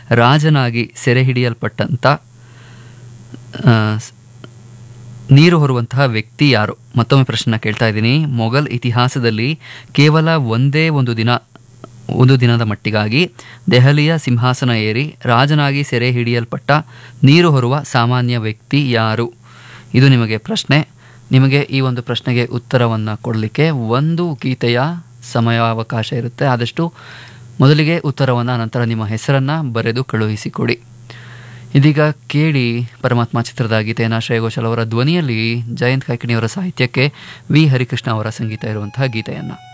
ರಾಜನಾಗಿ ಸೆರೆ ಹಿಡಿಯಲ್ಪಟ್ಟಂಥ ಆ, ಸ್- ನೀರು ಹೊರುವಂತಹ ವ್ಯಕ್ತಿ ಯಾರು ಮತ್ತೊಮ್ಮೆ ಪ್ರಶ್ನೆ ಕೇಳ್ತಾ ಇದ್ದೀನಿ ಮೊಘಲ್ ಇತಿಹಾಸದಲ್ಲಿ ಕೇವಲ ಒಂದೇ ಒಂದು ದಿನ ಒಂದು ದಿನದ ಮಟ್ಟಿಗಾಗಿ ದೆಹಲಿಯ ಸಿಂಹಾಸನ ಏರಿ ರಾಜನಾಗಿ ಸೆರೆ ಹಿಡಿಯಲ್ಪಟ್ಟ ನೀರು ಹೊರುವ ಸಾಮಾನ್ಯ ವ್ಯಕ್ತಿ ಯಾರು ಇದು ನಿಮಗೆ ಪ್ರಶ್ನೆ ನಿಮಗೆ ಈ ಒಂದು ಪ್ರಶ್ನೆಗೆ ಉತ್ತರವನ್ನು ಕೊಡಲಿಕ್ಕೆ ಒಂದು ಗೀತೆಯ ಸಮಯಾವಕಾಶ ಇರುತ್ತೆ ಆದಷ್ಟು ಮೊದಲಿಗೆ ಉತ್ತರವನ್ನು ನಂತರ ನಿಮ್ಮ ಹೆಸರನ್ನು ಬರೆದು ಕಳುಹಿಸಿಕೊಡಿ ಇದೀಗ ಕೇಳಿ ಪರಮಾತ್ಮ ಚಿತ್ರದ ಗೀತೆಯನ್ನು ಶ್ರೇಯ ಘೋಷಾಲ್ ಅವರ ಧ್ವನಿಯಲ್ಲಿ ಜಯಂತ್ ಕಾಯ್ಕಿಣಿಯವರ ಸಾಹಿತ್ಯಕ್ಕೆ ವಿ ಹರಿಕೃಷ್ಣ ಅವರ ಸಂಗೀತ ಇರುವಂತಹ ಗೀತೆಯನ್ನು